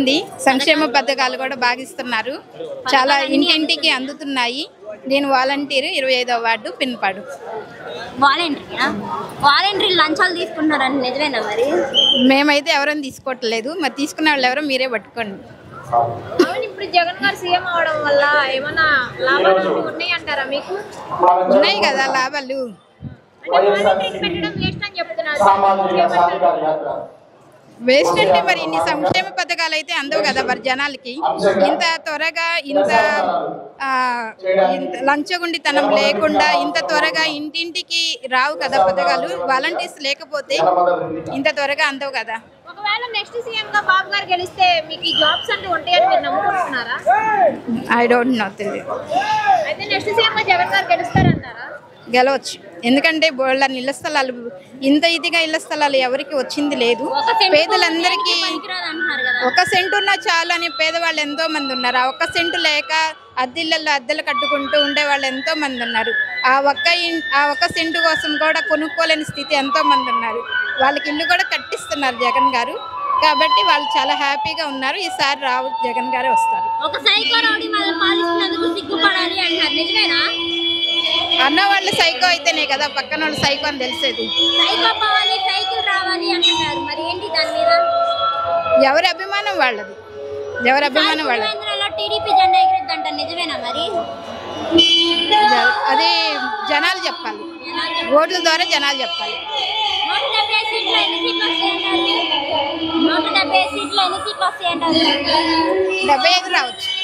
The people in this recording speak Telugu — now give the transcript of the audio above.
బాగుంది సంక్షేమ పథకాలు కూడా బాగా ఇస్తున్నారు చాలా ఇంటింటికి అందుతున్నాయి నేను వాలంటీర్ ఇరవై ఐదవ వార్డు పిన్పాడు వాలంటరీనా వాలంటరీ లంచాలు తీసుకుంటున్నారని నిజమేనా మరి మేమైతే ఎవరైనా తీసుకోవట్లేదు మరి తీసుకున్న వాళ్ళు ఎవరో మీరే పట్టుకోండి అవును ఇప్పుడు జగన్ గారు సీఎం అవడం వల్ల ఏమన్నా లాభాలు అంటూ ఉన్నాయి అంటారా మీకు ఉన్నాయి కదా లాభాలు అంటే వాలంటీర్లు పెట్టడం వేస్ట్ అని చెప్తున్నారు వేస్ట్ అంటే మరి ఇన్ని సంక్షేమ పథకాలు అయితే అందవు కదా మరి జనాలకి ఇంత త్వరగా ఇంత ఆ, ఇంత లంచగొండితనం లేకుండా ఇంత త్వరగా ఇంటింటికి రావు కదా పథకాలు వాలంటీర్స్ లేకపోతే ఇంత త్వరగా అందవు కదా ఒకవేళ నెక్స్ట్ సీఎం గా బాబు గారు గెలిస్తే మీకు ఈ జాబ్స్ అంటూ ఉంటాయని మీరు నమ్ముకుంటున్నారా ఐ డోంట్ నో తెలియదు అయితే నెక్స్ట్ సీఎం గా జగన్ గారు గెలుస్తారంటారా గెలవచ్చు ఎందుకంటే బోళ్ళ ఇళ్ల స్థలాలు ఇంత ఇదిగా ఇళ్ల స్థలాలు ఎవరికి వచ్చింది లేదు ఒక సెంటు పేదలందరికీ పనికిరాదు అంటున్నారు కదా ఒక సెంటు ఉన్నా చాలు అని పేదవాళ్ళు ఎంతో మంది ఉన్నారు ఆ ఒక్క సెంటు లేక అద్దెళ్ళల్లో అద్దెలు కట్టుకుంటూ ఉండే వాళ్ళు ఎంతో మంది ఉన్నారు ఆ ఒక్క ఇన్- ఆ ఒక్క సెంటు కోసం కూడా కొనుక్కోలేని స్థితి ఎంతో మంది ఉన్నారు వాళ్ళకి ఇల్లు కూడా కట్టిస్తున్నారు జగన్ గారు కాబట్టి వాళ్ళు చాలా హ్యాపీగా ఉన్నారు ఈసారి రావు జగన్ గారే వస్తారు ఒక సైకో రౌడీ మనం పాలిస్తున్నందుకు సిగ్గుపడాలి అంటారు నిజమేనా అన్న వాళ్ళు సైకో అయితేనే కదా పక్కన వాళ్ళు సైకో అని తెలిసేది సైకో పోవాలి సైకిల్ రావాలి అంటున్నారు మరి ఏంటి దాని మీద ఎవరి అభిమానం వాళ్ళది ఎవరి అభిమానం వాళ్ళది కేంద్రంలో టీడీపీ జెండా ఎగిరిద్దంట నిజమేనా మరి జ- అది జనాలు చెప్పాలి ఓట్ల ద్వారా జనాలు చెప్పాలి నూట డెబ్బై సీట్లు ఎన్ని సీట్లు వస్తాయంటారు నూట డెబ్బై సీట్లు ఎన్ని సీట్లు వస్తాయంటారు డెబ్బై ఐదు రావచ్చు